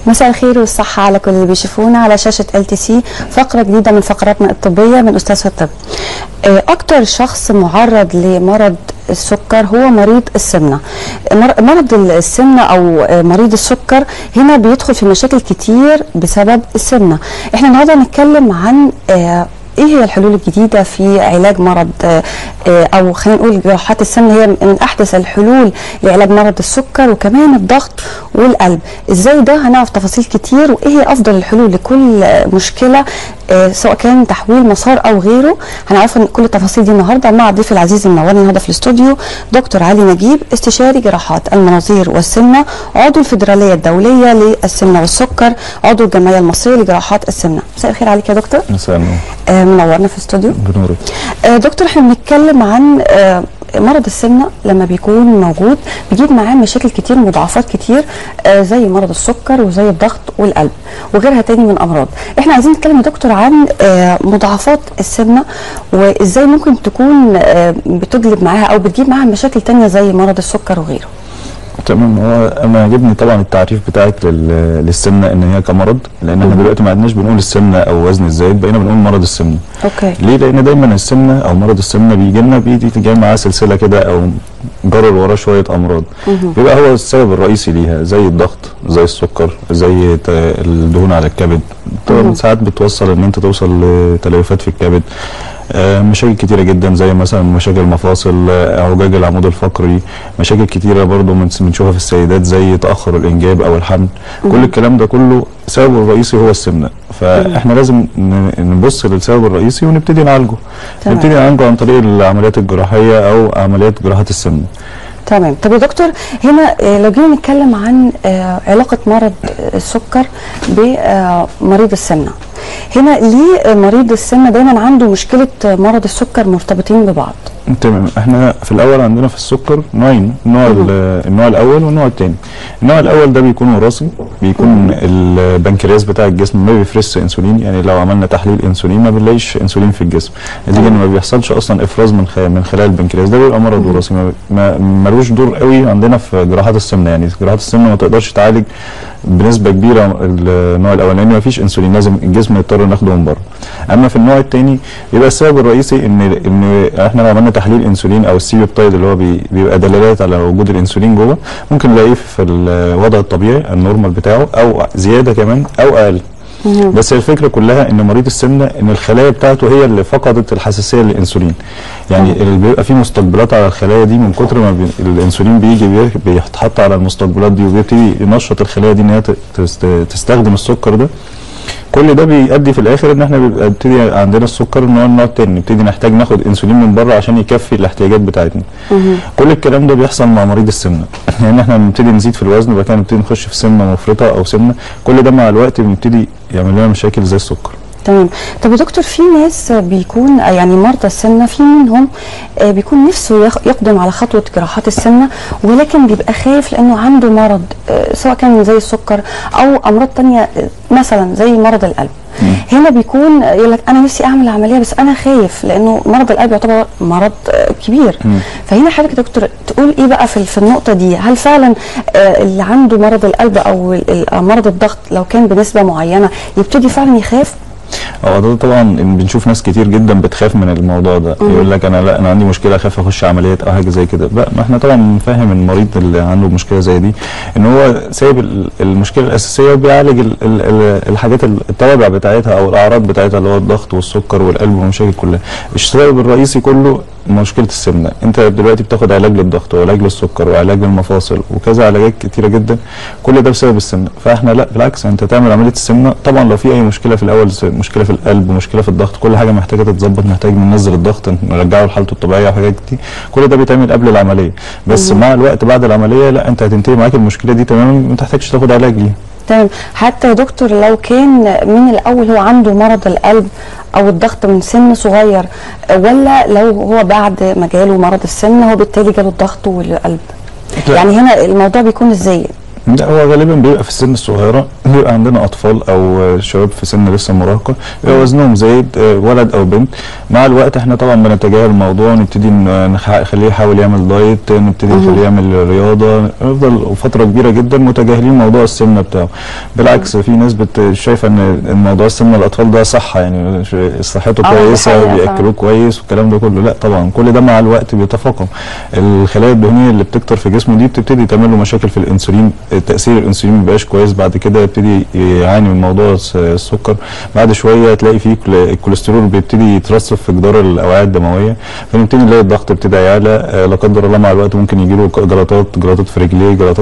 مساء الخير والصحة على كل اللي بيشوفونا على شاشة ال تي سي فقرة جديدة من فقراتنا الطبية من أستاذ الطب. آه، أكتر شخص معرض لمرض السكر هو مريض السمنة. مر- مرض السمنة أو آه، مريض السكر هنا بيدخل في مشاكل كتير بسبب السمنة. احنا النهارده هنتكلم عن آه، ايه هي الحلول الجديده في علاج مرض آه، آه، او خلينا نقول جراحات السمنه هي من احدث الحلول لعلاج مرض السكر وكمان الضغط والقلب ازاي ده هنعرف تفاصيل كتير وايه هي افضل الحلول لكل آه، مشكله آه، سواء كان تحويل مسار او غيره هنعرف كل التفاصيل دي النهارده مع ضيفي العزيز المنورني النهارده في الاستوديو دكتور علي نجيب استشاري جراحات المناظير والسمنه عضو الفدراليه الدوليه للسمنه والسكر عضو الجمعيه المصريه لجراحات السمنه مساء الخير عليك يا دكتور مساء النور آه، منورنا في الاستوديو بنورك آه، دكتور احنا بنتكلم عن آه، مرض السمنه لما بيكون موجود بيجيب معاه مشاكل كتير مضاعفات كتير آه، زي مرض السكر وزي الضغط والقلب وغيرها تاني من امراض احنا عايزين نتكلم يا دكتور عن آه، مضاعفات السمنه وازاي ممكن تكون آه، بتجلب معاها او بتجيب معاها مشاكل تانية زي مرض السكر وغيره تمام هو انا عجبني طبعا التعريف بتاعك لل- للسمنه ان هي كمرض لان احنا دلوقتي ما عدناش بنقول السمنه او وزن الزايد بقينا بنقول مرض السمنه اوكي ليه لان دايما السمنه او مرض السمنه بيجي لنا بيجي جاي معاه سلسله كده او جرر وراه شويه امراض بيبقى هو السبب الرئيسي ليها زي الضغط زي السكر زي ت- الدهون على الكبد طبعا ساعات بتوصل ان انت توصل لتليفات في الكبد آه، مشاكل كتيره جدا زي مثلا مشاكل المفاصل آه، اعوجاج العمود الفقري مشاكل كتيره برضو من- بنشوفها في السيدات زي تاخر الانجاب او الحمل كل الكلام ده كله سببه الرئيسي هو السمنه فاحنا لازم ن- نبص للسبب الرئيسي ونبتدي نعالجه تمام. نبتدي نعالجه عن طريق العمليات الجراحيه او عمليات جراحه السمنه تمام طب يا دكتور هنا آه، لو جينا نتكلم عن آه، علاقة مرض آه، السكر بمريض السمنة هنا ليه آه، مريض السمنة دايما عنده مشكلة آه، مرض السكر مرتبطين ببعض تمام احنا في الاول عندنا في السكر نوعين النوع ال- النوع الاول والنوع الثاني النوع الاول ده بيكون وراثي بيكون البنكرياس بتاع الجسم ما بيفرزش انسولين يعني لو عملنا تحليل انسولين ما بنلاقيش انسولين في الجسم نتيجه ان ما بيحصلش اصلا افراز من خ- من خلال البنكرياس ده بيبقى مرض وراثي ما- ما ملوش دور قوي عندنا في جراحات السمنه يعني جراحات السمنه ما تقدرش تعالج بنسبه كبيره النوع الاولاني ما فيش انسولين لازم الجسم يضطر ناخده من بره اما في النوع الثاني بيبقى السبب الرئيسي ان ان احنا لو عملنا تحليل انسولين او السي بيبتايد اللي هو بي- بيبقى دلالات على وجود الانسولين جوه ممكن نلاقيه في الوضع الطبيعي النورمال بتاعه او زياده كمان او اقل بس الفكره كلها ان مريض السمنه ان الخلايا بتاعته هي اللي فقدت الحساسيه للانسولين يعني اللي بيبقى فيه مستقبلات على الخلايا دي من كتر ما بي الانسولين بيجي بي- بيتحط على المستقبلات دي وبيبتدي ينشط الخلايا دي ان هي ت- تست- تستخدم السكر ده كل ده بيؤدي في الاخر ان احنا بيبقى بيبتدي عندنا السكر النوع النوع التاني نبتدي نحتاج ناخد انسولين من بره عشان يكفي الاحتياجات بتاعتنا كل الكلام ده بيحصل مع مريض السمنه يعني احنا بنبتدي نزيد في الوزن وبعد كده نبتدي نخش في سمنه مفرطه او سمنه كل ده مع الوقت بنبتدي يعمل لنا مشاكل زي السكر تمام طب يا دكتور في ناس بيكون آه، يعني مرضى السمنة في منهم آه، بيكون نفسه يخ- يقدم على خطوة جراحات السمنة ولكن بيبقى خايف لأنه عنده مرض آه، سواء كان زي السكر أو أمراض تانية آه، مثلا زي مرض القلب هنا بيكون يقول لك انا نفسي اعمل عمليه بس انا خايف لانه مرض القلب يعتبر مرض آه، كبير فهنا حضرتك يا دكتور تقول ايه بقى في في النقطه دي هل فعلا آه، اللي عنده مرض القلب او ال- ال- مرض الضغط لو كان بنسبه معينه يبتدي فعلا يخاف هو ده طبعا إن بنشوف ناس كتير جدا بتخاف من الموضوع ده يقول لك انا لا انا عندي مشكله اخاف اخش عمليات او حاجه زي كده لا ما احنا طبعا بنفهم المريض اللي عنده مشكله زي دي ان هو سايب ال- المشكله الاساسيه وبيعالج ال- ال- ال- الحاجات ال- التوابع بتاعتها او الاعراض بتاعتها اللي هو الضغط والسكر والقلب والمشاكل كلها السبب الرئيسي كله مشكله السمنه انت دلوقتي بتاخد علاج للضغط وعلاج للسكر وعلاج للمفاصل وكذا علاجات كتيره جدا كل ده بسبب السمنه فاحنا لا بالعكس انت تعمل عمليه السمنه طبعا لو في اي مشكله في الاول س- مشكله في القلب مشكله في الضغط كل حاجه محتاجه تتظبط محتاج ننزل الضغط نرجعه لحالته الطبيعيه وحاجات دي كل ده بيتعمل قبل العمليه بس مع الوقت بعد العمليه لا انت هتنتهي معاك المشكله دي تماما ما تحتاجش تاخد علاج ليها تمام حتى يا دكتور لو كان من الاول هو عنده مرض القلب او الضغط من سن صغير ولا لو هو بعد ما جاله مرض السمنه هو بالتالي جاله الضغط والقلب لا. يعني هنا الموضوع بيكون ازاي لا هو غالبا بيبقى في السن الصغيره بيبقى عندنا اطفال او شباب في سن لسه مراهقه بيبقى وزنهم زايد آه، ولد او بنت مع الوقت احنا طبعا بنتجاهل الموضوع ونبتدي ن- نخ- نخليه يحاول يعمل دايت نبتدي نخليه يعمل رياضه نفضل فتره كبيره جدا متجاهلين موضوع السمنه بتاعه بالعكس في ناس بت- شايفه ان الموضوع السمنه الاطفال ده صحه يعني ش- صحته آه، دي كويسه حقيقة بياكلوه فعلا. كويس والكلام ده كله لا طبعا كل ده مع الوقت بيتفاقم الخلايا الدهنيه اللي بتكتر في جسمه دي بتبتدي تعمل له مشاكل في الانسولين تاثير الانسولين ما بيبقاش كويس بعد كده يبتدي يعاني من موضوع الس- السكر بعد شويه تلاقي فيه كل- الكوليسترول بيبتدي يترسب في جدار الاوعيه الدمويه فنبتدي نلاقي الضغط ابتدى يعلى آه، لا قدر الله مع الوقت ممكن يجي له جلطات جلطات في رجليه جلطات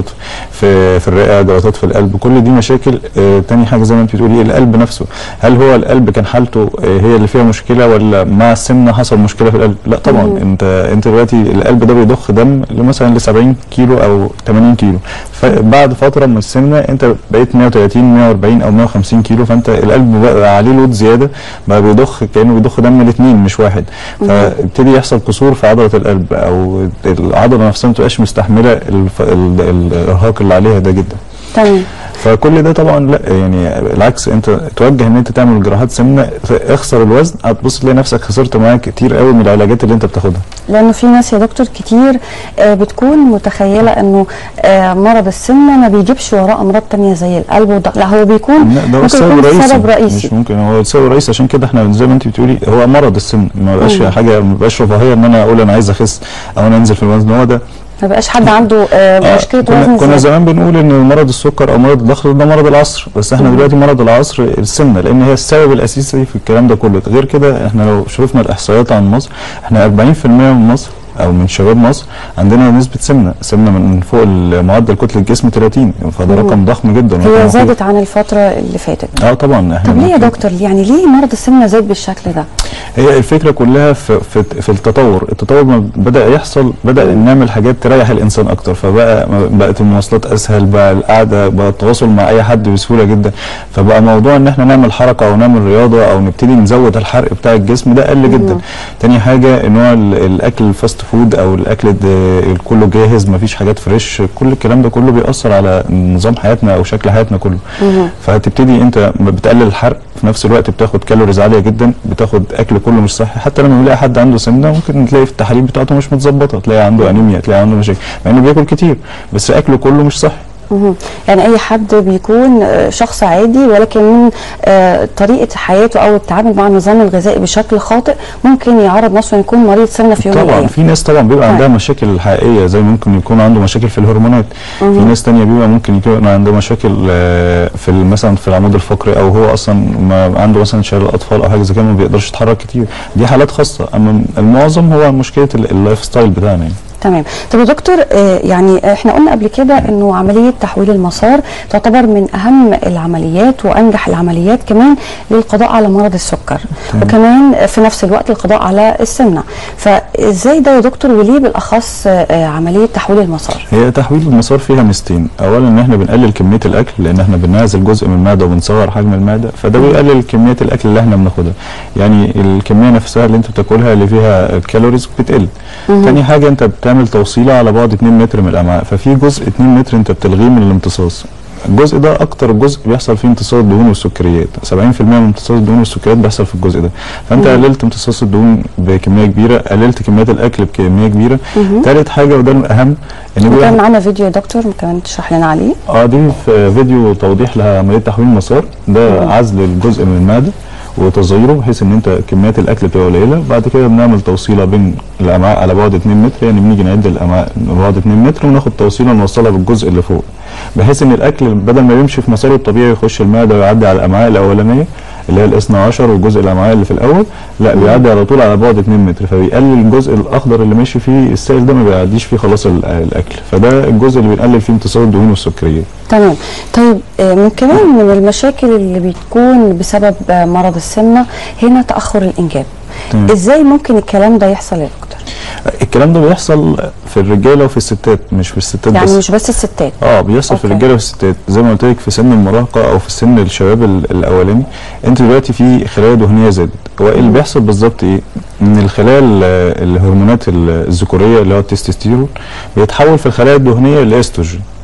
في في الرئه جلطات في القلب كل دي مشاكل آه، تاني حاجه زي ما انت بتقولي القلب نفسه هل هو القلب كان حالته آه، هي اللي فيها مشكله ولا مع السمنه حصل مشكله في القلب لا طبعا انت انت دلوقتي القلب ده بيضخ دم مثلا ل 70 كيلو او 80 كيلو فبعد فتره من السمنه انت بقيت 130 140 او 150 كيلو فانت القلب بقى عليه لود زياده بقى بيضخ كانه بيضخ دم الاثنين مش واحد فابتدي يحصل كسور في عضله القلب او العضله نفسها ما تبقاش مستحمله الف- ال- ال- الارهاق اللي عليها ده جدا تمام فكل ده طبعا لا يعني بالعكس انت توجه ان انت تعمل جراحات سمنه اخسر الوزن هتبص تلاقي نفسك خسرت معاك كتير قوي من العلاجات اللي انت بتاخدها لانه في ناس يا دكتور كتير آه، بتكون متخيله انه آه، مرض السمنه ما بيجيبش وراه امراض تانية زي القلب والضغط لا هو بيكون لا ده هو ممكن السبب يكون الرئيسي سبب رئيسي مش ممكن هو السبب الرئيسي عشان كده احنا زي ما انت بتقولي هو مرض السمنه ما بقاش حاجه ما بقاش رفاهيه ان انا اقول انا عايز اخس او انا انزل في الوزن هو ده ما بقاش حد عنده آه، آه، مشكله كنا, وزن كنا زيادة. زمان بنقول ان مرض السكر او مرض الضغط ده مرض العصر بس احنا دلوقتي مرض العصر السمنه لان هي السبب الاساسي في الكلام ده كله غير كده احنا لو شفنا الاحصائيات عن مصر احنا 40% من مصر او من شباب مصر عندنا نسبه سمنه سمنه من فوق معدل كتله الجسم 30 فده رقم ضخم جدا رقم هي مخيف. زادت عن الفتره اللي فاتت اه طبعا احنا طب ليه يا ممكن- دكتور يعني ليه مرض السمنه زاد بالشكل ده هي الفكره كلها في في, في التطور التطور ما بدا يحصل بدا نعمل حاجات تريح الانسان اكتر فبقى بقت المواصلات اسهل بقى القعده بقى التواصل مع اي حد بسهوله جدا فبقى موضوع ان احنا نعمل حركه او نعمل رياضه او نبتدي نزود الحرق بتاع الجسم ده قل جدا تاني حاجه نوع ال- الاكل الفاست فود او الاكل الد- كله جاهز ما فيش حاجات فريش كل الكلام ده كله بيأثر على نظام حياتنا او شكل حياتنا كله فهتبتدي انت بتقلل الحرق في نفس الوقت بتاخد كالوريز عاليه جدا بتاخد اكل كله مش صحي حتى لما بنلاقي حد عنده سمنه ممكن تلاقي في التحاليل بتاعته مش متظبطه تلاقي عنده انيميا تلاقي عنده مشاكل مع انه بياكل كتير بس اكله كله مش صحي مهم. يعني اي حد بيكون آه، شخص عادي ولكن من آه، طريقه حياته او التعامل مع النظام الغذائي بشكل خاطئ ممكن يعرض نفسه إنه يكون مريض سمنه في يوم من طبعا الايام في ناس طبعا بيبقى طيب. عندها مشاكل حقيقيه زي ممكن يكون عنده مشاكل في الهرمونات في ناس تانية بيبقى ممكن يكون عنده مشاكل آه، في ال- مثلا في العمود الفقري او هو اصلا ما عنده مثلا شلل الاطفال او حاجه زي كده ما بيقدرش يتحرك كتير دي حالات خاصه اما المعظم هو مشكله ال- اللايف ستايل بتاعنا يعني تمام طب يا دكتور آه، يعني احنا قلنا قبل كده انه عمليه تحويل المسار تعتبر من اهم العمليات وانجح العمليات كمان للقضاء على مرض السكر وكمان في نفس الوقت القضاء على السمنه فازاي ده يا دكتور وليه بالاخص آه، عمليه تحويل المسار هي تحويل المسار فيها ميزتين اولا ان احنا بنقلل كميه الاكل لان احنا بنعزل جزء من المعده وبنصغر حجم المعده فده بيقلل كميه الاكل اللي احنا بناخدها يعني الكميه نفسها اللي انت بتاكلها اللي فيها الكالوريز بتقل تاني حاجه انت بتعمل توصيله على بعد 2 متر من الامعاء ففي جزء 2 متر انت بتلغيه من الامتصاص الجزء ده اكتر جزء بيحصل فيه امتصاص الدهون والسكريات 70% من امتصاص الدهون والسكريات بيحصل في الجزء ده فانت قللت امتصاص الدهون بكميه كبيره قللت كميات الاكل بكميه كبيره ثالث حاجه وده الاهم ان وكان بيبقى معانا فيديو يا دكتور كمان تشرح لنا عليه اه دي في فيديو توضيح لعمليه تحويل مسار ده عزل الجزء من المعده وتصغيره بحيث ان انت كميات الاكل بتبقى قليله بعد كده بنعمل توصيله بين الامعاء على بعد 2 متر يعني بنيجي نعد الامعاء على بعد 2 متر وناخد توصيله نوصلها بالجزء اللي فوق بحيث ان الاكل بدل ما يمشي في مساره الطبيعي يخش المعده ويعدي على الامعاء الاولانيه اللي هي الاثنى عشر والجزء الامعاء اللي في الاول لا بيعدي على طول على بعد 2 متر فبيقلل الجزء الاخضر اللي ماشي فيه السائل ده ما بيعديش فيه خلاص ال- الاكل فده الجزء اللي بنقلل فيه امتصاص الدهون والسكريات تمام طيب آه، من كمان من المشاكل اللي بتكون بسبب آه، مرض السمنه هنا تاخر الانجاب تمام. ازاي ممكن الكلام ده يحصل يا دكتور الكلام ده بيحصل في الرجاله وفي الستات مش في الستات يعني بس مش بس الستات اه بيحصل في أوكي. الرجاله والستات زي ما قلت لك في سن المراهقه او في سن الشباب ال- الاولاني انت دلوقتي في خلايا دهنيه زادت هو اللي بيحصل بالظبط ايه ان الخلايا ال- الهرمونات ال- الذكوريه اللي هو التستوستيرون بيتحول في الخلايا الدهنيه لاستروجين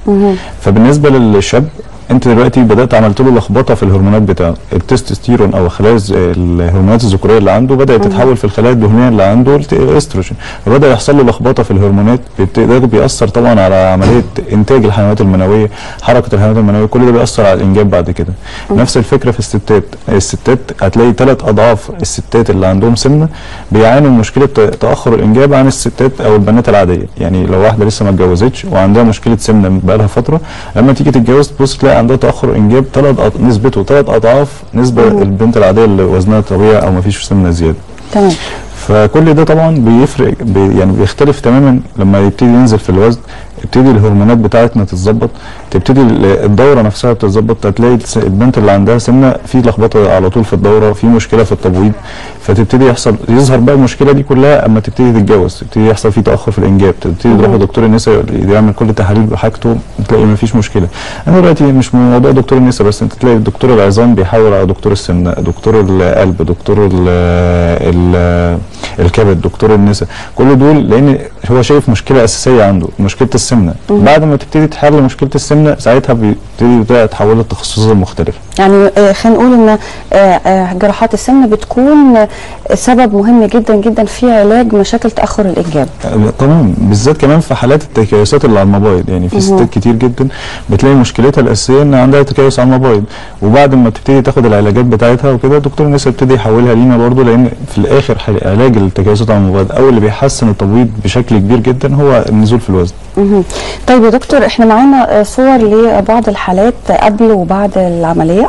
مهم. فبالنسبه للشاب انت دلوقتي بدات عملت له لخبطه في الهرمونات بتاعه التستوستيرون او خلايا الز- الهرمونات الذكوريه اللي عنده بدات تتحول في الخلايا الدهنيه اللي عنده لاستروجين فبدا يحصل له لخبطه في الهرمونات بت- ده بيأثر طبعا على عمليه انتاج الحيوانات المنويه حركه الحيوانات المنويه كل ده بيأثر على الانجاب بعد كده نفس الفكره في الستات الستات هتلاقي ثلاث اضعاف الستات اللي عندهم سمنه بيعانوا من مشكله ت- تاخر الانجاب عن الستات او البنات العاديه يعني لو واحده لسه ما اتجوزتش وعندها مشكله سمنه بقى لها فتره لما تيجي تتجوز تبص تلاقي عندها تاخر انجاب ثلاث أض... نسبته ثلاث اضعاف نسبه البنت العاديه اللي وزنها طبيعي او ما فيش سمنه زياده تمام فكل ده طبعا بيفرق بي يعني بيختلف تماما لما يبتدي ينزل في الوزن تبتدي الهرمونات بتاعتنا تتظبط تبتدي ال- الدوره نفسها بتتظبط هتلاقي الس- البنت اللي عندها سمنه في لخبطه على طول في الدوره في مشكله في التبويض فتبتدي يحصل يظهر بقى المشكله دي كلها اما تبتدي تتجوز تبتدي يحصل في تاخر في الانجاب تبتدي تروح لدكتور النساء يعمل كل التحاليل بحاجته تلاقي ما فيش مشكله انا دلوقتي مش من موضوع دكتور النساء بس انت تلاقي دكتور العظام بيحول على دكتور السمنه دكتور القلب دكتور ال ال الكبد دكتور النساء كل دول لان هو شايف مشكله اساسيه عنده مشكله السمنه بعد ما تبتدي تحل مشكله السمنه ساعتها بيبتدي بقى تحول للتخصصات المختلفه يعني آه، خلينا نقول ان آه، آه، جراحات السمنه بتكون آه، سبب مهم جدا جدا في علاج مشاكل تاخر الانجاب تمام بالذات كمان في حالات التكيسات اللي على المبايض يعني في ستات كتير جدا بتلاقي مشكلتها الاساسيه ان عندها تكيس على المبايض وبعد ما تبتدي تاخد العلاجات بتاعتها وكده دكتور النساء يبتدي يحولها لينا برضه لان في الاخر حل- علاج التكيسات على المبايض او اللي بيحسن التبويض بشكل كبير جدا هو النزول في الوزن مهم. طيب يا دكتور احنا معانا آه، صور لبعض الحالات قبل وبعد العمليه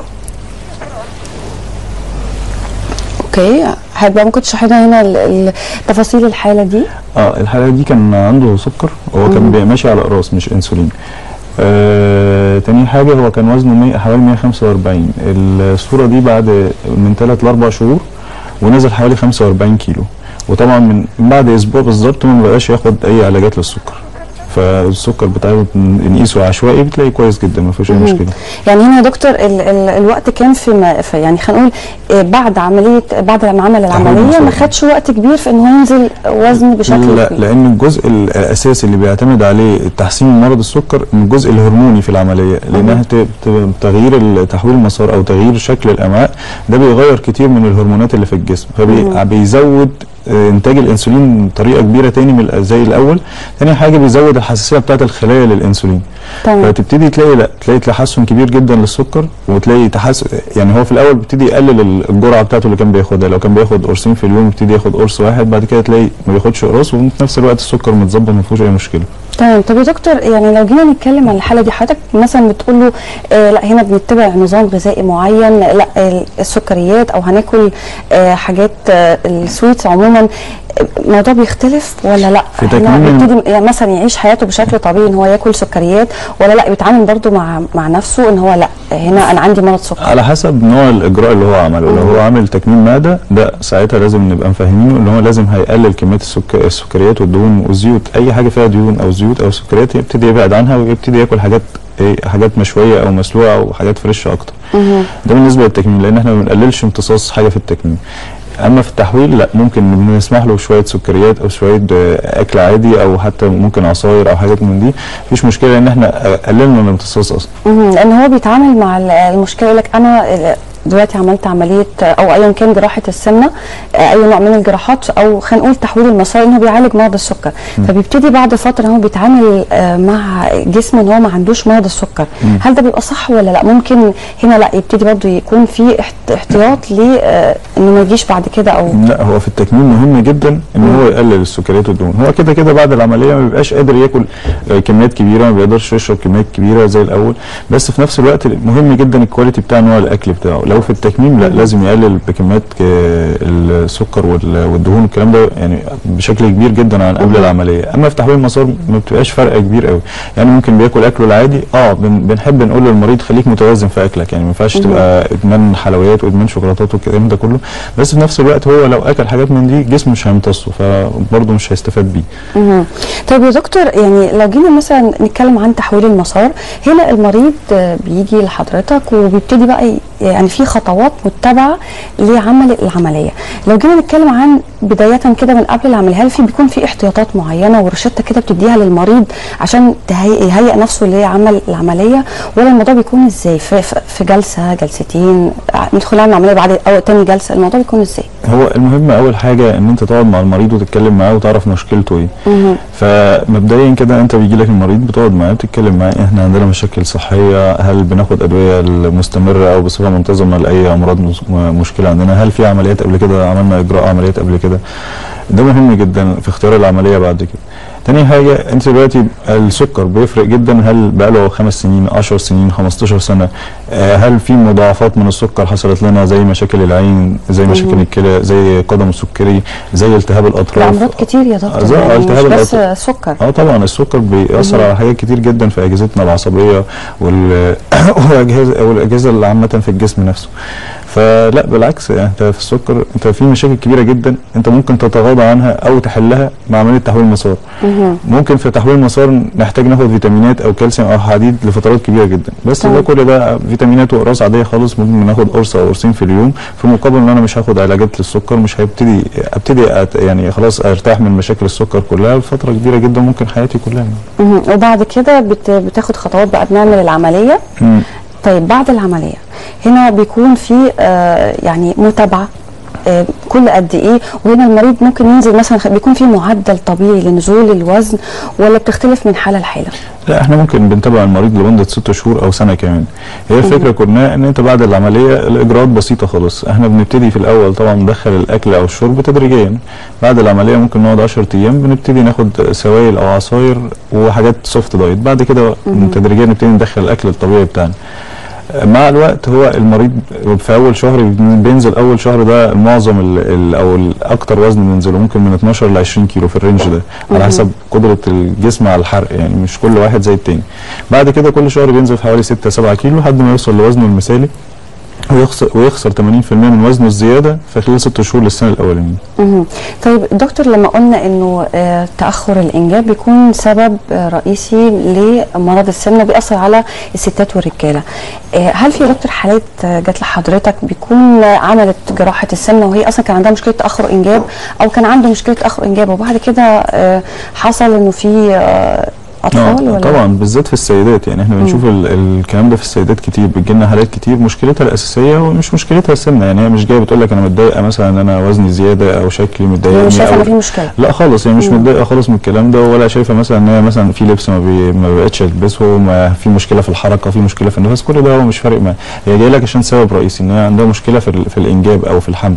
اوكي هيبقى ممكن تشرح لنا هنا ال- ال- تفاصيل الحاله دي اه الحاله دي كان عنده سكر وهو كان بي- ماشي على اقراص مش انسولين آه تاني حاجه هو كان وزنه 100 حوالي 145 الصوره دي بعد من 3 ل 4 شهور ونزل حوالي 45 كيلو وطبعا من من بعد اسبوع بالظبط ما بقاش ياخد اي علاجات للسكر فالسكر بتاعه نقيسه عشوائي بتلاقي كويس جدا ما فيهوش اي مشكله يعني هنا يا دكتور ال ال الوقت كان في, ما في يعني خلينا نقول آه، بعد عمليه بعد ما عمل العمليه ما المصاري. خدش وقت كبير في ان هو ينزل وزن بشكل لا كبير. لان الجزء الاساسي اللي بيعتمد عليه تحسين مرض السكر الجزء الهرموني في العمليه لانها ت- ت- تغيير ال- تحويل المسار او تغيير شكل الامعاء ده بيغير كتير من الهرمونات اللي في الجسم فبيزود انتاج الانسولين بطريقه كبيره تاني من ال- زي الاول تاني حاجه بيزود الحساسيه بتاعه الخلايا للانسولين تمام فتبتدي تلاقي لا تلاقي تحسن كبير جدا للسكر وتلاقي تحسن يعني هو في الاول بيبتدي يقلل ال- الجرعه بتاعته اللي كان بياخدها لو كان بياخد قرصين في اليوم يبتدي ياخد قرص واحد بعد كده تلاقي ما بياخدش قرص وفي نفس الوقت السكر متظبط ما فيهوش اي مشكله تمام طب يا دكتور يعني لو جينا نتكلم عن الحاله دي حضرتك مثلا بتقول له آه لا هنا بنتبع نظام غذائي معين لا آه، السكريات او هناكل آه حاجات آه السويتس عموما آه، الموضوع بيختلف ولا لا في هنا تكميم- بيبتدي يعني مثلا يعيش حياته بشكل طبيعي ان هو ياكل سكريات ولا لا بيتعامل برضه مع مع نفسه ان هو لا هنا انا عندي مرض سكر على حسب نوع الاجراء اللي هو عمله لو هو عامل تكميم معده ده ساعتها لازم نبقى مفهمينه ان هو لازم هيقلل كميه السك... السكريات والدهون والزيوت اي حاجه فيها دهون او زيوت او سكريات يبتدي يبعد عنها ويبتدي ياكل حاجات ايه حاجات مشويه او مسلوقه او حاجات فريش اكتر ده بالنسبه للتكميم لان احنا ما بنقللش امتصاص حاجه في التكميم اما في التحويل لا ممكن بنسمح له شويه سكريات او شويه آه، اكل عادي او حتى ممكن عصاير او حاجات من دي مفيش مشكله لان احنا آه، قللنا من الامتصاص اصلا مهم. لان هو بيتعامل مع ال- المشكله يقول لك انا دلوقتي عملت عمليه او ايا كان جراحه السمنه اي نوع من الجراحات او خلينا نقول تحويل المسار ان هو بيعالج مرض السكر فبيبتدي بعد فتره هو بيتعامل آه، مع جسمه ان هو ما عندوش مرض السكر هل ده بيبقى صح ولا لا ممكن هنا لا يبتدي برضه يكون في احت- احتياط ل آه، انه ما يجيش بعد كده او لا هو في التكميم مهم جدا ان هو يقلل السكريات والدهون هو كده كده بعد العمليه ما بيبقاش قادر ياكل آه، كميات كبيره ما بيقدرش يشرب كميات كبيره زي الاول بس في نفس الوقت مهم جدا الكواليتي بتاع نوع الاكل بتاعه لو في التكميم لا لازم يقلل بكميات آه، السكر وال- والدهون والكلام ده يعني بشكل كبير جدا عن قبل العمليه اما في تحويل المسار ما بتبقاش فرق كبير قوي يعني ممكن بياكل اكله العادي اه بن- بنحب نقول للمريض خليك متوازن في اكلك يعني ما ينفعش تبقى ادمان حلويات وادمان شوكولاتات والكلام ده كله بس في نفس الوقت هو لو اكل حاجات من دي جسمه مش هيمتصه فبرضه مش هيستفاد بيه مهم. طيب يا دكتور يعني لو جينا مثلا نتكلم عن تحويل المسار هنا المريض آه، بيجي لحضرتك وبيبتدي بقى ي- يعني في في خطوات متبعه لعمل العمليه لو جينا نتكلم عن بدايه كده من قبل العمليه هل في بيكون في احتياطات معينه وروشته كده بتديها للمريض عشان تهيئ يهيئ نفسه لعمل العمليه ولا الموضوع بيكون ازاي في, في- في جلسه جلستين ندخل على العمليه بعد او تاني جلسه الموضوع بيكون ازاي هو المهم اول حاجه ان انت تقعد مع المريض وتتكلم معاه وتعرف مشكلته ايه مهم. فمبدئيا كده انت بيجي لك المريض بتقعد معاه بتتكلم معاه احنا عندنا مشاكل صحيه هل بناخد ادويه مستمره او بصفه منتظمه لاي امراض مس- م- مشكله عندنا هل في عمليات قبل كده عملنا اجراء عمليات قبل كده ده مهم جدا في اختيار العمليه بعد كده تاني حاجة انت دلوقتي السكر بيفرق جدا هل بقاله خمس سنين 10 سنين 15 سنة آه، هل في مضاعفات من السكر حصلت لنا زي مشاكل العين زي مشاكل الكلى زي قدم السكري زي التهاب الاطراف الامراض كتير يا دكتور زي يعني مش التهاب بس الأطراف. سكر اه طبعا السكر بيأثر على حاجات كتير جدا في اجهزتنا العصبيه وال والاجهزه والاجهزه اللي عامه في الجسم نفسه فلا بالعكس يعني انت في السكر انت في مشاكل كبيره جدا انت ممكن تتغاضى عنها او تحلها مع عمليه تحويل مسار مهم. ممكن في تحويل المسار نحتاج ناخد فيتامينات او كالسيوم او حديد لفترات كبيره جدا بس تمام. ده كل ده فيتامينات واقراص عاديه خالص ممكن ناخد قرص او قرصين في اليوم في مقابل ان انا مش هاخد علاجات للسكر مش هبتدي ابتدي أت يعني خلاص ارتاح من مشاكل السكر كلها لفتره كبيره جدا ممكن حياتي كلها مهم. وبعد كده بت... بتاخد خطوات بقى بنعمل العمليه مم. طيب بعد العمليه هنا بيكون في آه يعني متابعه آه، كل قد ايه وهنا المريض ممكن ينزل مثلا خ- بيكون في معدل طبيعي لنزول الوزن ولا بتختلف من حاله لحاله لا احنا ممكن بنتابع المريض لمده ست شهور او سنه كمان هي الفكره كلها ان انت بعد العمليه الاجراءات بسيطه خالص احنا بنبتدي في الاول طبعا ندخل الاكل او الشرب تدريجيا بعد العمليه ممكن نقعد 10 ايام بنبتدي ناخد سوائل او عصاير وحاجات سوفت دايت بعد كده تدريجيا نبتدي ندخل الاكل الطبيعي بتاعنا مع الوقت هو المريض في اول شهر بينزل اول شهر ده معظم ال ال او الاكتر وزن بينزله ممكن من 12 ل 20 كيلو في الرينج ده على حسب قدره الجسم على الحرق يعني مش كل واحد زي التاني بعد كده كل شهر بينزل في حوالي 6 7 كيلو لحد ما يوصل لوزنه المثالي ويخسر ويخسر 80% من وزنه الزياده في خلال 6 شهور للسنه الاولانيه مهم. طيب دكتور لما قلنا انه آه، تاخر الانجاب بيكون سبب آه، رئيسي لمرض السمنه بيأثر على الستات والرجاله آه، هل في يا دكتور حالات آه، جات لحضرتك بيكون آه، عملت جراحه السمنه وهي اصلا كان عندها مشكله تاخر انجاب او كان عنده مشكله تاخر انجاب وبعد كده آه، حصل انه في آه، اطفال آه، ولا طبعا بالذات في السيدات يعني احنا بنشوف ال- الكلام ده في السيدات كتير بتجي لنا حالات كتير مشكلتها الاساسيه ومش مشكلتها السمنه يعني هي مش جايه بتقول لك انا متضايقه مثلا ان انا وزني زياده او شكلي هي متضايقني مش شايفه أو ان في مشكله لا خالص هي مش متضايقه خالص من الكلام ده ولا شايفه مثلا ان هي مثلا في لبس ما, بي ما بقتش تلبسه ما في مشكله في الحركه في مشكله في النفس كل ده هو مش فارق معاها هي جايه لك عشان سبب رئيسي ان هي عندها مشكله في, ال- في الانجاب او في الحمل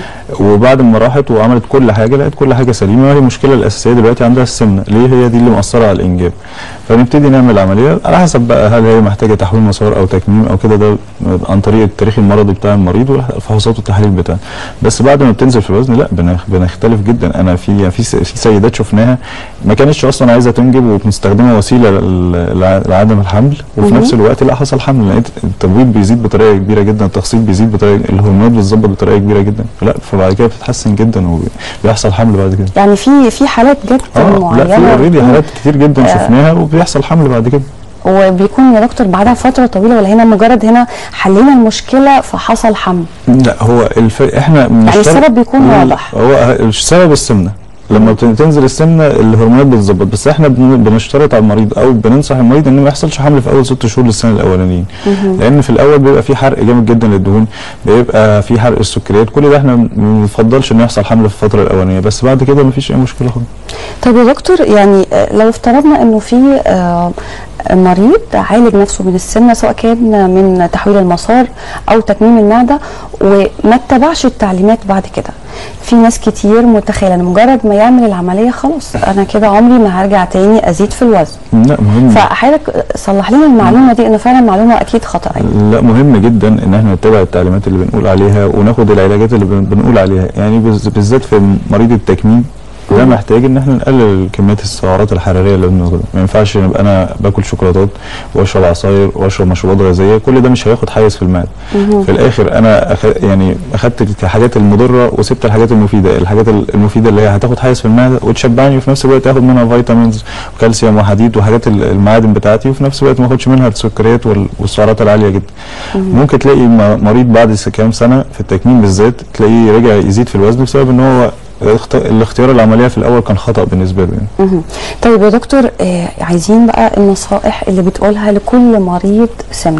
وبعد ما راحت وعملت كل حاجه لقت كل حاجه سليمه وهي المشكله الاساسيه دلوقتي عندها السمنه ليه هي دي اللي مأثره على الانجاب فنبتدي نعمل عمليه على حسب بقى هل هي محتاجه تحويل مسار او تكميم او كده ده عن طريق التاريخ المرضي بتاع المريض والفحوصات والتحاليل بتاعه بس بعد ما بتنزل في الوزن لا بنخ- بنختلف جدا انا في في س- في سيدات شفناها ما كانتش اصلا عايزه تنجب وبتستخدمها وسيله لل- لع- لعدم الحمل وفي مهم. نفس الوقت لا حصل حمل لقيت التبويض بيزيد بطريقه كبيره جدا التخصيب بيزيد بطريقه الهرمونات بتظبط بطريقه كبيره جدا لا فبعد كده بتتحسن جدا وبيحصل حمل بعد كده يعني في في حالات جت اه لا معينه في اوريدي بتكون- حالات كتير جدا آه. شفناها وبيحصل حمل بعد كده وبيكون يا دكتور بعدها فتره طويله ولا هنا مجرد هنا حلينا المشكله فحصل حمل لا هو الف... احنا بنشترط- السبب بيكون ال- واضح. هو السبب السمنه لما بت- تنزل السمنه الهرمونات بتظبط بس احنا بن- بنشترط على المريض او بننصح المريض ان ما يحصلش حمل في اول ست شهور للسنه الاولانيين لان في الاول بيبقى في حرق جامد جدا للدهون بيبقى في حرق السكريات كل ده احنا ما بنفضلش ان يحصل حمل في الفتره الاولانيه بس بعد كده ما فيش اي مشكله خالص طيب يا دكتور يعني آه، لو افترضنا انه في آه، مريض عالج نفسه من السمنه سواء كان من تحويل المسار او تكميم المعده وما اتبعش التعليمات بعد كده في ناس كتير متخيله ان مجرد ما يعمل العمليه خلاص انا كده عمري ما هرجع تاني ازيد في الوزن لا مهم فحضرتك صلح لنا المعلومه دي انه فعلا معلومه اكيد خطا يعني. لا مهم جدا ان احنا نتبع التعليمات اللي بنقول عليها وناخد العلاجات اللي بن- بنقول عليها يعني بز- بالذات في مريض التكميم ده محتاج ان احنا نقلل كميه السعرات الحراريه اللي بناخدها ما ينفعش نبقى انا باكل شوكولاتات واشرب عصاير واشرب مشروبات غازيه كل ده مش هياخد حيز في المعده في الاخر انا أخ... يعني اخدت الحاجات المضره وسبت الحاجات المفيده الحاجات المفيده اللي هي هتاخد حيز في المعده وتشبعني وفي نفس الوقت اخد منها فيتامينز وكالسيوم وحديد وحاجات ال- المعادن بتاعتي وفي نفس الوقت ما اخدش منها السكريات وال- والسعرات العاليه جدا ممكن تلاقي م- مريض بعد س- كام سنه في التكميم بالذات تلاقيه رجع يزيد في الوزن بسبب ان هو اخت- الاختيار العمليه في الاول كان خطا بالنسبه له يعني. مهم. طيب يا دكتور آه عايزين بقى النصائح اللي بتقولها لكل مريض سمنه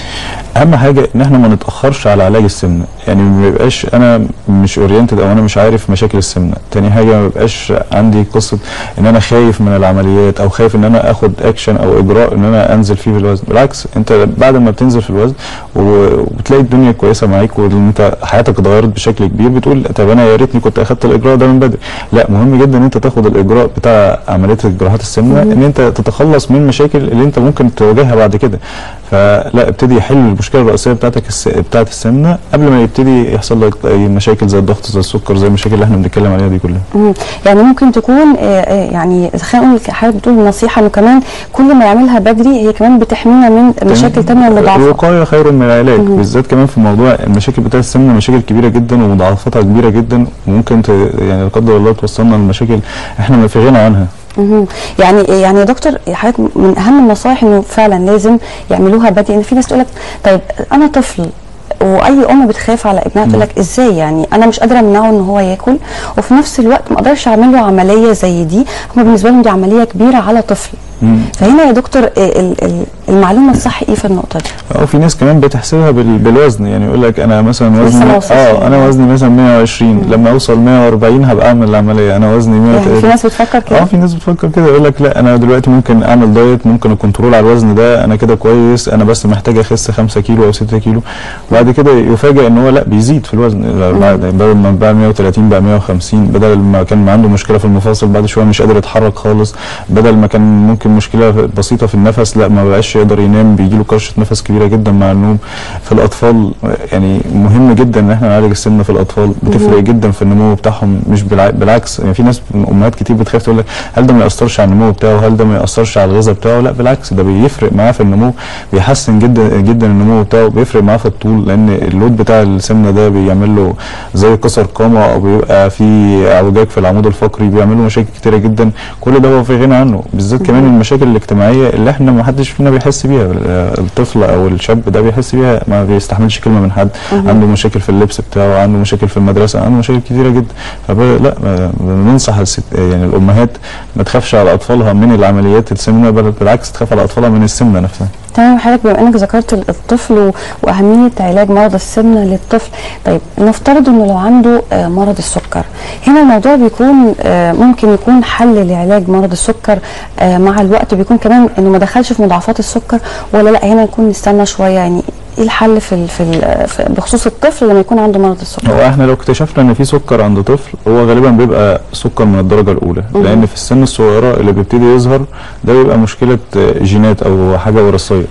اهم حاجه ان احنا ما نتاخرش على علاج السمنه يعني ما يبقاش انا مش اورينتد او انا مش عارف مشاكل السمنه تاني حاجه ما يبقاش عندي قصه ان انا خايف من العمليات او خايف ان انا اخد اكشن او اجراء ان انا انزل فيه في الوزن بالعكس انت بعد ما بتنزل في الوزن و- وبتلاقي الدنيا كويسه معاك وان انت حياتك اتغيرت بشكل كبير بتقول طب انا يا ريتني كنت اخدت الاجراء ده من بدري لا مهم جدا ان انت تاخد الاجراء بتاع عمليه جراحات السمنه ان انت تتخلص من المشاكل اللي انت ممكن تواجهها بعد كده فلا ابتدي حل المشكله الرئيسيه بتاعتك الس... بتاعت السمنه قبل ما يبتدي يحصل لك اي مشاكل زي الضغط زي السكر زي المشاكل اللي احنا بنتكلم عليها دي كلها مم. يعني ممكن تكون آه، آه، يعني خلينا نقول حضرتك بتقول نصيحه انه كمان كل ما يعملها بدري هي كمان بتحمينا من مشاكل تانية مضاعفه الوقايه خير من العلاج بالذات كمان في موضوع المشاكل بتاعت السمنه مشاكل كبيره جدا ومضاعفتها كبيره جدا وممكن ت... يعني لا قدر الله توصلنا لمشاكل احنا ما في غنى عنها مهم. يعني يعني يا دكتور حضرتك من اهم النصائح انه فعلا لازم يعملوها بدري ان في ناس تقول لك طيب انا طفل واي ام بتخاف على ابنها تقول لك ازاي يعني انا مش قادره امنعه ان هو ياكل وفي نفس الوقت ما اقدرش اعمل له عمليه زي دي هم بالنسبه لهم دي عمليه كبيره على طفل مم. فهنا يا دكتور ال- ال- ال- المعلومه الصح ايه في النقطه دي؟ او في ناس كمان بتحسبها بال... بالوزن يعني يقول لك انا مثلا لسه وزني ما وصلش اه يعني. انا وزني مثلا 120 لما اوصل 140 هبقى اعمل العمليه انا وزني 130 يعني في ناس بتفكر كده اه في ناس بتفكر كده يقول لك لا انا دلوقتي ممكن اعمل دايت ممكن اكنترول على الوزن ده انا كده كويس انا بس محتاج اخس 5 كيلو او 6 كيلو بعد كده يفاجئ ان هو لا بيزيد في الوزن بعد بدل ما بقى 130 بقى 150 بدل ما كان عنده مشكله في المفاصل بعد شويه مش قادر يتحرك خالص بدل ما كان ممكن مشكله بسيطه في النفس لا ما بقاش يقدر ينام بيجي له كرشه نفس كبيره جدا مع النوم في الاطفال يعني مهم جدا ان احنا نعالج السمنه في الاطفال بتفرق جدا في النمو بتاعهم مش بالع... بالعكس يعني في ناس امهات كتير بتخاف تقول لك هل ده ما ياثرش على النمو بتاعه هل ده ما ياثرش على الغذاء بتاعه لا بالعكس ده بيفرق معاه في النمو بيحسن جدا جدا النمو بتاعه بيفرق معاه في الطول لان اللود بتاع السمنه ده بيعمل له زي كسر قامه او بيبقى في اعوجاج في العمود الفقري بيعمل له مشاكل كتيره جدا كل ده هو في غنى عنه بالذات كمان المشاكل الاجتماعيه اللي احنا ما حدش فينا بيحس بيها الطفل او الشاب ده بيحس بيها ما بيستحملش كلمه من حد عنده مشاكل في اللبس بتاعه عنده مشاكل في المدرسه عنده مشاكل كتيره جدا فب... لا ما- بننصح الست يعني الامهات ما تخافش على اطفالها من العمليات السمنه بل بالعكس تخاف على اطفالها من السمنه نفسها تمام حضرتك بما انك ذكرت ال- الطفل و- واهميه علاج مرض السمنه للطفل طيب نفترض انه لو عنده آه، مرض السكر هنا الموضوع بيكون آه، ممكن يكون حل لعلاج مرض السكر آه، مع الوقت بيكون كمان انه ما دخلش في مضاعفات السكر ولا لا هنا نكون نستنى شويه يعني ايه الحل في ال- في ال- في- بخصوص الطفل لما يكون عنده مرض السكر هو احنا لو اكتشفنا ان في سكر عند طفل هو غالبا بيبقى سكر من الدرجه الاولى لان في السن الصغيره اللي بيبتدي يظهر ده بيبقى مشكله آه، جينات او حاجه وراثيه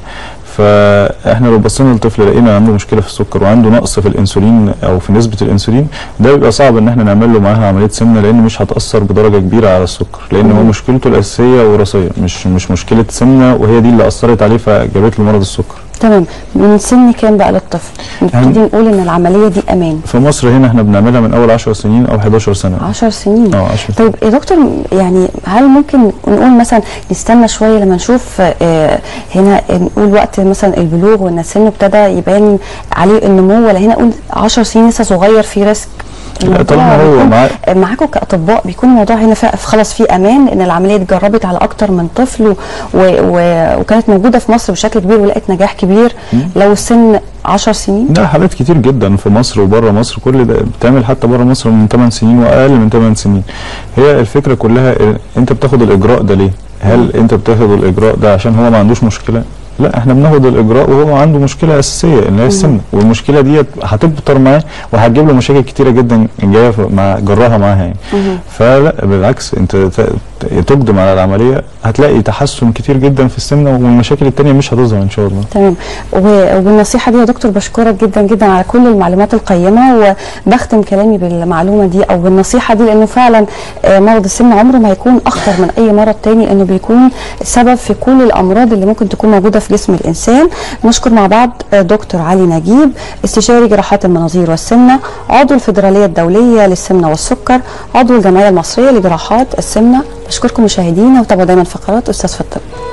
فاحنا لو بصينا للطفل لقينا عنده مشكله في السكر وعنده نقص في الانسولين او في نسبه الانسولين ده بيبقى صعب ان احنا نعمل له معاها عمليه سمنه لان مش هتاثر بدرجه كبيره على السكر لان هو مشكلته الاساسيه وراثيه مش مش مشكله سمنه وهي دي اللي اثرت عليه فجابت له مرض السكر تمام من سن كام بقى للطفل نبتدي نقول ان العمليه دي امان في مصر هنا احنا بنعملها من اول 10 سنين او 11 سنه 10 سنين اه 10 طيب يا دكتور يعني هل ممكن نقول مثلا نستنى شويه لما نشوف آه، هنا نقول وقت مثلا البلوغ وان سنه ابتدى يبان عليه النمو ولا هنا نقول 10 سنين لسه صغير في ريسك الموضوع طالما هو بيكون- معاه معاكم كاطباء بيكون الموضوع هنا فا- خلاص في امان ان العمليه اتجربت على اكتر من طفل و و و وكانت موجوده في مصر بشكل كبير ولقت نجاح كبير لو السن 10 سنين ده حالات كتير جدا في مصر وبره مصر كل ده بتعمل حتى بره مصر من 8 سنين واقل من 8 سنين هي الفكره كلها إيه، انت بتاخد الاجراء ده ليه هل انت بتاخد الاجراء ده عشان هو ما عندوش مشكله لا احنا بناخد الاجراء وهو عنده مشكله اساسيه اللي هي السمنه والمشكله ديت هتكتر معاه وهتجيب له مشاكل كتيره جدا جايه في- مع جراها معاها يعني فلا بالعكس انت ت- ت- تقدم على العمليه هتلاقي تحسن كتير جدا في السمنه والمشاكل التانيه مش هتظهر ان شاء الله تمام و- والنصيحه دي يا دكتور بشكرك جدا جدا على كل المعلومات القيمه وبختم كلامي بالمعلومه دي او بالنصيحه دي لانه فعلا آه، مرض السمنه عمره ما هيكون اخطر من اي مرض تاني لانه بيكون سبب في كل الامراض اللي ممكن تكون موجوده في جسم الانسان نشكر مع بعض آه، دكتور علي نجيب استشاري جراحات المناظير والسمنه عضو الفيدراليه الدوليه للسمنه والسكر عضو الجمعيه المصريه لجراحات السمنه بشكركم مشاهدينا وتابعوا دايما فقرات استاذ في الطب